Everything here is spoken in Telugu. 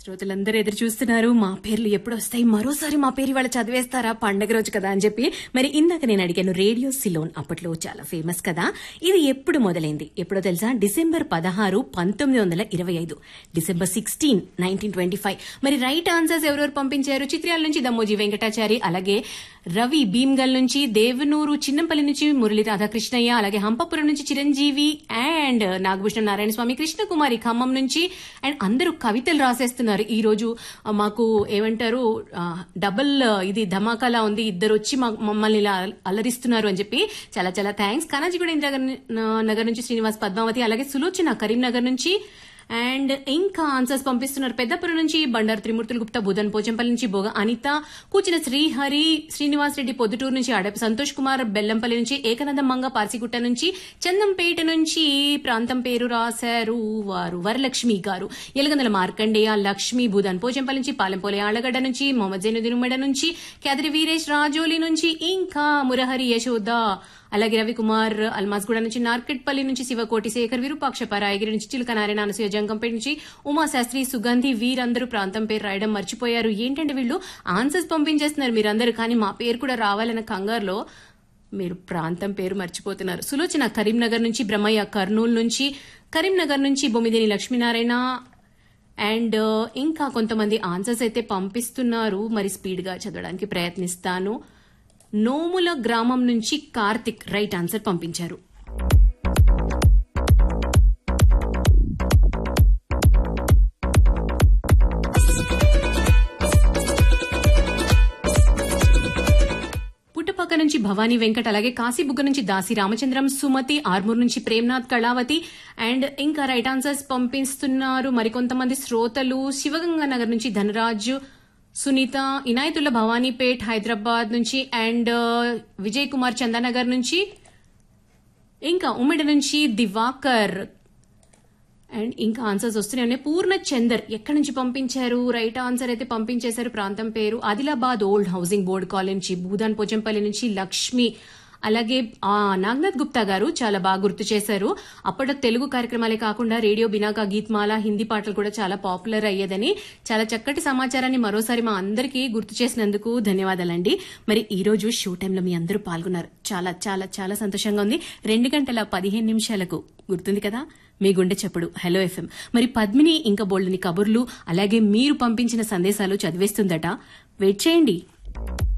శ్రోతలందరూ ఎదురు చూస్తున్నారు మా పేర్లు ఎప్పుడు వస్తాయి మరోసారి మా పేరు ఇవాళ చదివేస్తారా పండగ రోజు కదా అని చెప్పి మరి ఇందాక నేను అడిగాను రేడియో సిలోన్ అప్పట్లో చాలా ఫేమస్ కదా ఇది ఎప్పుడు మొదలైంది ఎప్పుడో తెలుసా డిసెంబర్ పదహారు పంతొమ్మిది వందల ఇరవై ఐదు December sixteen nineteen twenty five మరి రైట్ ఆన్సర్స్ ఎవరెవరు పంపించారు చిత్రాల నుంచి దమ్మోజీ వెంకటాచారి అలాగే రవి భీమ్గల్ నుంచి దేవనూరు చిన్నంపల్లి నుంచి మురళి రాధాకృష్ణయ్య అలాగే హంపపురం నుంచి చిరంజీవి అండ్ నాగభూషణ నారాయణ స్వామి కృష్ణకుమారి ఖమ్మం నుంచి అండ్ అందరూ కవితలు రాసేస్తున్నారు ఈ రోజు ఆ, మాకు ఏమంటారు ఆ, డబుల్ ఆ, ఇది ధమాకాలా ఉంది ఇద్దరు వచ్చి మా- మమ్మల్ని ఇలా అలరిస్తున్నారు అని చెప్పి చాలా చాలా థ్యాంక్స్ కనాజిగూడ ఇంద్రగర్ నగర్ నుంచి శ్రీనివాస్ పద్మావతి అలాగే సులోచన కరీంనగర్ నుంచి అండ్ ఇంకా ఆన్సర్స్ పంపిస్తున్నారు పెద్దపురం నుంచి బండారు త్రిమూర్తులు గుప్తా బుధన్ పోచంపల్లి నుంచి బోగ అనిత కూచిన శ్రీహరి శ్రీనివాస్ రెడ్డి పొద్దుటూరు నుంచి అడప సంతోష్ కుమార్ బెల్లంపల్లి నుంచి ఏకనంద మంగ పార్సిగుట్ట నుంచి చందంపేట నుంచి ప్రాంతం పేరు రాశారు వారు వరలక్ష్మి గారు ఎలగందల మార్కండేయ లక్ష్మి బుధన్ పోచంపల్లి నుంచి పాలెంపోలే ఆళ్లగడ్డ నుంచి మొహమ్మద్ జైనుద్దీన్ ఉమ్మడ నుంచి కేదరి వీరేష్ రాజోలి నుంచి ఇంకా మురహరి యశోద అలాగే రవికుమార్ అల్మాస్గూడ నుంచి నార్కెట్పల్లి నుంచి శివకోటి శేఖర్ విరూపాక్ష పరాయగిరి నుంచి చిలుక నారాయణ అనసూయ జంగంపేట నుంచి ఉమాశాస్త్రి సుగంధి వీరందరూ ప్రాంతం పేరు రాయడం మర్చిపోయారు ఏంటంటే వీళ్ళు ఆన్సర్స్ పంపించేస్తున్నారు మీరందరూ కానీ మా పేరు కూడా రావాలన్న కంగారులో మీరు ప్రాంతం పేరు మర్చిపోతున్నారు సులోచన కరీంనగర్ నుంచి బ్రహ్మయ్య కర్నూలు నుంచి కరీంనగర్ నుంచి బొమ్మిదేని లక్ష్మీనారాయణ అండ్ ఇంకా కొంతమంది ఆన్సర్స్ అయితే పంపిస్తున్నారు మరి స్పీడ్ గా చదవడానికి ప్రయత్నిస్తాను నోముల గ్రామం నుంచి కార్తిక్ రైట్ ఆన్సర్ పంపించారు పుట్టపక్క నుంచి భవానీ వెంకట్ అలాగే కాశీబుగ్గ నుంచి దాసి రామచంద్రం సుమతి ఆర్మూర్ నుంచి ప్రేమ్నాథ్ కళావతి అండ్ ఇంకా రైట్ ఆన్సర్స్ పంపిస్తున్నారు మరికొంతమంది శ్రోతలు శివగంగా నగర్ నుంచి ధనరాజు సునీత ఇనాయతుల్లా భవానీపేట్ హైదరాబాద్ నుంచి అండ్ విజయ్ కుమార్ చందానగర్ నుంచి ఇంకా ఉమ్మిడి నుంచి దివాకర్ అండ్ ఇంకా ఆన్సర్స్ వస్తూనే ఉన్నాయి పూర్ణ చందర్ ఎక్కడి నుంచి పంపించారు రైట్ ఆన్సర్ అయితే పంపించేశారు ప్రాంతం పేరు Adilabad old housing board colony నుంచి భూదాన్ పోచంపల్లి నుంచి లక్ష్మి అలాగే ఆ నాగనాథ్ గుప్తా గారు చాలా బాగా గుర్తు చేశారు అప్పట్లో తెలుగు కార్యక్రమాలే కాకుండా రేడియో బినాకా గీత్మాల హిందీ పాటలు కూడా చాలా పాపులర్ అయ్యేదని చాలా చక్కటి సమాచారాన్ని మరోసారి మా అందరికీ గుర్తు చేసినందుకు ధన్యవాదాలండి మరి ఈ రోజు షో టైంలో మీ అందరూ పాల్గొన్నారు చాలా చాలా చాలా సంతోషంగా ఉంది రెండు గంటల పదిహేను నిమిషాలకు గుర్తుంది కదా మీ గుండె చప్పుడు హలో ఎఫ్ఎం మరి పద్మిని ఇంకా బోల్డ్ని కబుర్లు అలాగే మీరు పంపించిన సందేశాలు చదివేస్తుందట వెయిట్ చేయండి